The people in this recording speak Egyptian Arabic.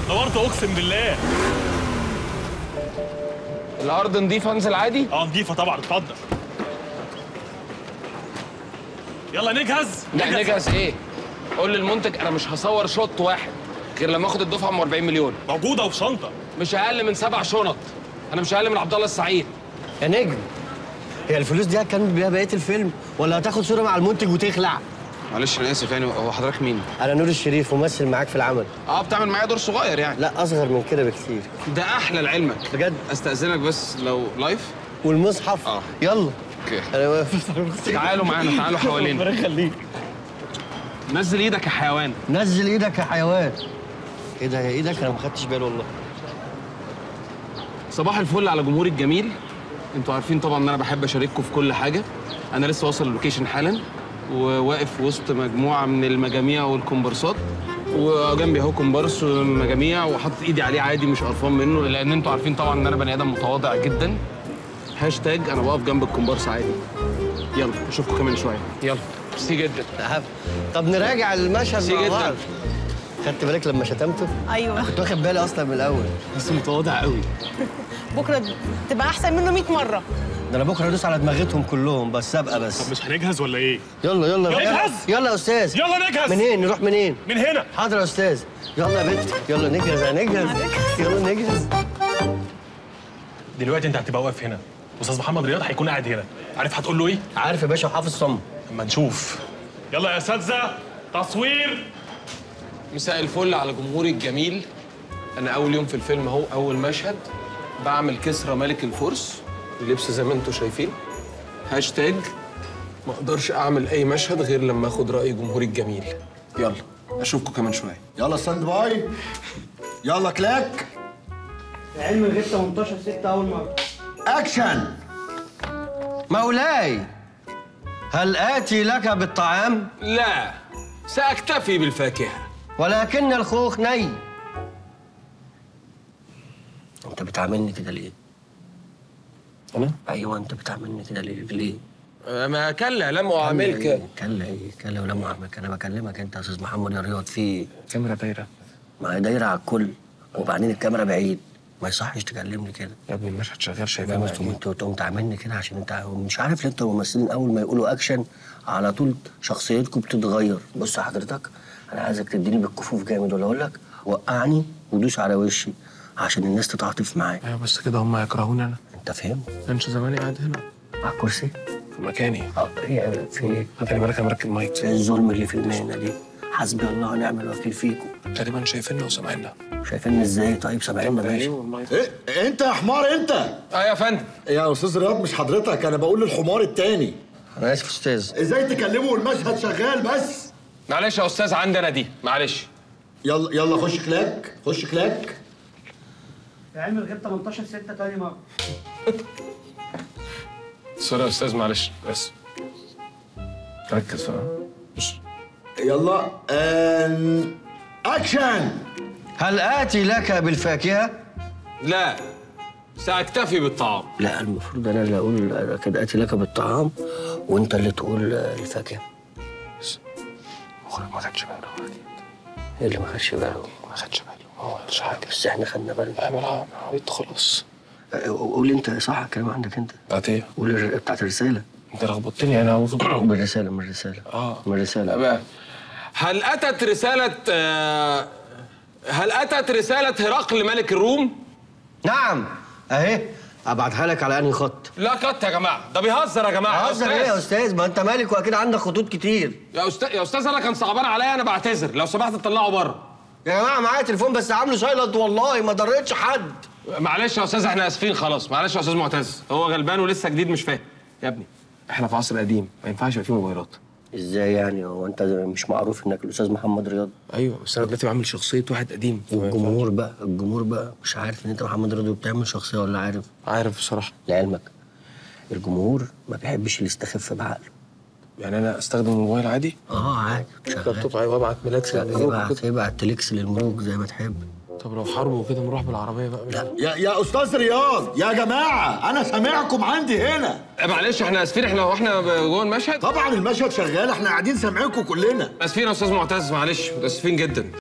نورت اقسم بالله الارض نضيفه انزل عادي اه نضيفه طبعا اتفضل يلا نجهز لا نجهز ايه قول للمنتج انا مش هصور شوت واحد غير لما اخد الدفعه ام 40 مليون موجوده وفي شنطه مش اقل من سبع شنط انا مش اقل من عبد الله السعيد يا نجم هي الفلوس دي هتكمل بيها بقيه الفيلم ولا هتاخد صوره مع المنتج وتخلع معلش انا اسف يعني هو حضرتك مين انا نور الشريف ممثل معاك في العمل اه بتعمل معايا دور صغير يعني لا اصغر من كده بكتير ده احلى لعلمك بجد استاذنك بس لو لايف والمصحف آه. يلا اوكي انا واقف تعالوا معانا تعالوا حوالينا ربنا يخليك نزل ايدك يا حيوان نزل ايدك يا حيوان ايه ده يا ايدك انا ما خدتش بالي والله صباح الفل على جمهوري الجميل انتوا عارفين طبعا ان انا بحب اشارككم في كل حاجه انا لسه واصل اللوكيشن حالا وواقف وسط مجموعه من المجاميع والكومبارسات وجنبي اهو كومبارس ومجاميع وحاطط ايدي عليه عادي مش قرفان منه لان انتوا عارفين طبعا ان انا بني ادم متواضع جدا هاشتاج انا بقف جنب الكومبارس عادي يلا اشوفكم كمان شويه يلا ميرسي جدا تعب. طب نراجع المشهد ميرسي مع جدا. بعض خدت بالك لما شتمته ايوه كنت واخد بالي اصلا من الاول بس متواضع قوي بكره تبقى احسن منه 100 مره ده انا بكره ادوس على دماغتهم كلهم بس ابقى بس مش هنجهز ولا ايه يلا يلا يلا نجهز. يلا يا استاذ يلا نجهز منين نروح منين من هنا حاضر يا استاذ يلا يا بنت يلا نجهز هنجهز يلا نجهز دلوقتي انت هتبقى واقف هنا استاذ محمد رياض هيكون قاعد هنا عارف هتقول له ايه عارف يا باشا وحافظ صم اما نشوف يلا يا اساتذه تصوير مساء الفل على جمهوري الجميل انا اول يوم في الفيلم اهو اول مشهد بعمل كسرى ملك الفرس اللبس زي ما انتم شايفين هاشتاج ما اقدرش اعمل اي مشهد غير لما اخد راي جمهوري الجميل يلا اشوفكم كمان شويه يلا ستاند باي يلا كلاك علم غير 18 6 اول مره اكشن مولاي هل آتي لك بالطعام لا ساكتفي بالفاكهه ولكن الخوخ ني انت بتعاملني كده ليه؟ انا ايوه انت بتعاملني كده ليه؟ ليه؟ ما كلا لم اعاملك كلا ايه؟ كلا ولا معاملك انا بكلمك انت يا استاذ محمد يا رياض في ايه؟ كاميرا دايره ما هي دايره على الكل وبعدين الكاميرا بعيد ما يصحش تكلمني كده يا ابني المشهد شغال لا، شايفاه ما مفتوح انت تقوم تعاملني كده عشان انت مش عارف ليه انتوا الممثلين اول ما يقولوا اكشن على طول شخصيتكم بتتغير بص يا حضرتك انا عايزك تديني بالكفوف جامد ولا اقول لك وقعني ودوس على وشي عشان الناس تتعاطف معايا ايوه بس كده هم يكرهوني انا انت فاهم كانش زماني قاعد هنا على الكرسي في مكاني اه هي في ايه خلي بالك انا مركب مايك في الظلم اللي في المهنه دي حسبي الله ونعم الوكيل فيكم تقريبا شايفيننا وسامعيننا شايفيني ازاي طيب سامعيننا ماشي المايك إيه؟ انت يا حمار انت اه يا فندم يا استاذ رياض مش حضرتك انا بقول للحمار التاني انا اسف يا استاذ ازاي تكلمه والمشهد شغال بس معلش يا استاذ عندي انا دي معلش يلا يلا خش كلاك خش كلاك علم غير 18 6 تاني مره سوري يا استاذ معلش بس ركز بقى بص يلا ان اكشن هل اتي لك بالفاكهه لا ساكتفي بالطعام لا المفروض انا اللي اقول كده اتي لك بالطعام وانت اللي تقول الفاكهه مخرج ما خدش باله ايه اللي ما خدش باله ما خدش باله هو مش حاجه بس احنا خدنا بالنا اعمل عملت خلاص أه، قول انت صح الكلام عندك انت بتاعت ايه؟ قول الر- بتاعت الرساله انت لخبطتني انا اعوذ بالله من الرساله من الرساله اه من الرساله بقى هل اتت رساله آه، هل اتت رساله هرقل ملك الروم؟ نعم اهي ابعتها لك على انهي خط لا كت يا جماعه ده بيهزر يا جماعه يا هزر ايه يا استاذ استاذ ما انت مالك واكيد عندك خطوط كتير يا استاذ يا استاذ انا كان صعبان عليا انا بعتذر لو سمحت تطلعه بره يا جماعه معايا تليفون بس عامله سايلنت والله ما ضريتش حد معلش يا استاذ احنا اسفين خلاص معلش يا استاذ معتز هو غلبان ولسه جديد مش فاهم يا ابني احنا في عصر قديم ما ينفعش يبقى فيه موبايلات ازاي يعني هو انت مش معروف انك الاستاذ محمد رياض ايوه بس انا دلوقتي بعمل شخصيه واحد قديم والجمهور بقى الجمهور بقى مش عارف ان انت محمد رياض وبتعمل شخصيه ولا عارف عارف بصراحه لعلمك الجمهور ما بيحبش اللي يستخف بعقله يعني انا استخدم الموبايل عادي اه عادي شغال لابتوب عادي وابعت ميلاد ابعت ابعت تليكس للملوك زي ما تحب طب لو حرب وكده نروح بالعربيه بقى لا يا يا استاذ رياض يا جماعه انا سامعكم عندي هنا معلش احنا اسفين احنا واحنا جوه المشهد طبعا المشهد شغال احنا قاعدين سامعينكم كلنا اسفين يا استاذ معتز معلش متاسفين جدا